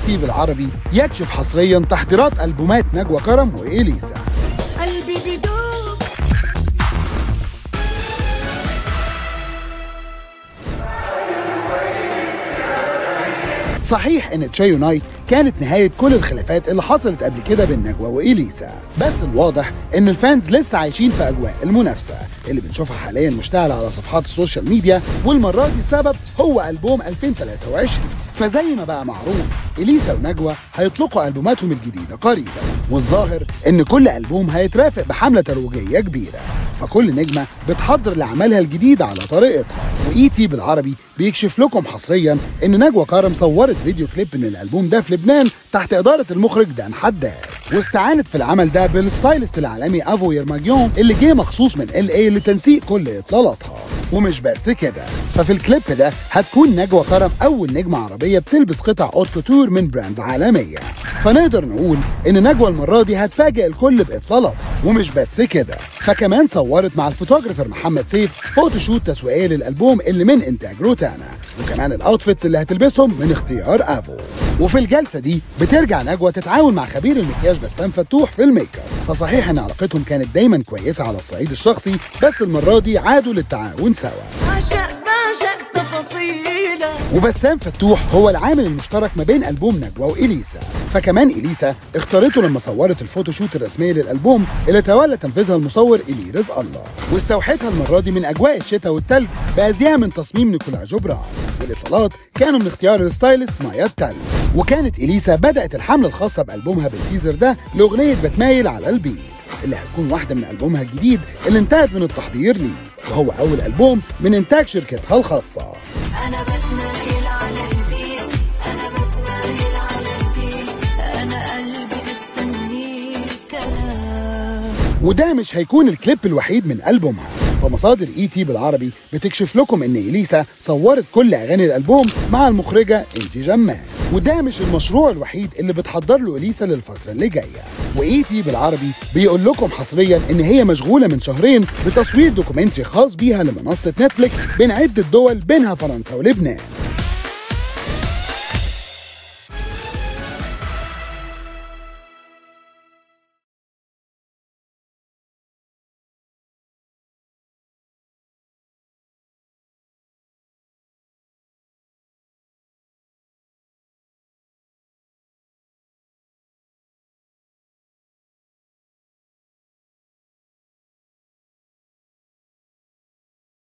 تي بالعربي يكشف حصريا تحضيرات ألبومات نجوى كرم وإليسا قلبي بيدوب صحيح ان تشايو نايت كانت نهاية كل الخلافات اللي حصلت قبل كده بين نجوى وإليسا بس الواضح ان الفانز لسه عايشين في اجواء المنافسة اللي بنشوفها حاليا مشتعلة على صفحات السوشيال ميديا والمرة دي السبب هو ألبوم 2023 فزي ما بقى معروف إليسا ونجوى هيطلقوا ألبوماتهم الجديدة قريبا والظاهر ان كل ألبوم هيترافق بحملة ترويجية كبيرة فكل نجمة بتحضر لعملها الجديد على طريقتها وإي تي بالعربي بيكشف لكم حصريا ان نجوى كرم صورت فيديو كليب من الألبوم ده في لبنان تحت إدارة المخرج دان حداد واستعانت في العمل ده بالستايلست العالمي افو يرماجيون اللي جه مخصوص من ال اي لتنسيق كل اطلالاتها ومش بس كده ففي الكليب ده هتكون نجوى كرم اول نجمه عربيه بتلبس قطع اوت كوتور من براندز عالميه فنقدر نقول ان نجوى المره دي هتفاجئ الكل باطلالاتها ومش بس كده فكمان صورت مع الفوتوغرافر محمد سيف فوتوشوت تسويقيه للالبوم اللي من انتاج روتانا وكمان الاوتفيتس اللي هتلبسهم من اختيار افو وفي الجلسه دي بترجع نجوى تتعاون مع خبير المكياج بسام فتوح في الميك اب فصحيح ان علاقتهم كانت دايما كويسه على الصعيد الشخصي بس المره دي عادوا للتعاون سوا بعشق بعشق تفاصيله وبسام فتوح هو العامل المشترك ما بين البوم نجوى واليسا فكمان اليسا اختارته لما صورت الفوتوشوت الرسميه للالبوم اللي تولى تنفيذها المصور الي رزق الله واستوحتها المره دي من اجواء الشتاء والتلج بازياء من تصميم نيكولا جبران والاطلالات كانوا من اختيار الستايلست مايا التل وكانت اليسا بدات الحمله الخاصه بالبومها بالتيزر ده لاغنيه بتمايل على البيت اللي هتكون واحده من البومها الجديد اللي انتهت من التحضير ليه وهو اول البوم من انتاج شركتها الخاصه انا بتنقل على البيت انا بتنقل على البيت انا قلبي مستنيك وده مش هيكون الكليب الوحيد من ألبومها فمصادر اي تي بالعربي بتكشف لكم ان اليسا صورت كل اغاني الالبوم مع المخرجه انتي جمال وده مش المشروع الوحيد اللي بتحضر له اليسا للفتره اللي جايه واي تي بالعربي بيقول لكم حصريا ان هي مشغوله من شهرين بتصوير دوكيومنتري خاص بيها لمنصه نتفليكس بين عده دول بينها فرنسا ولبنان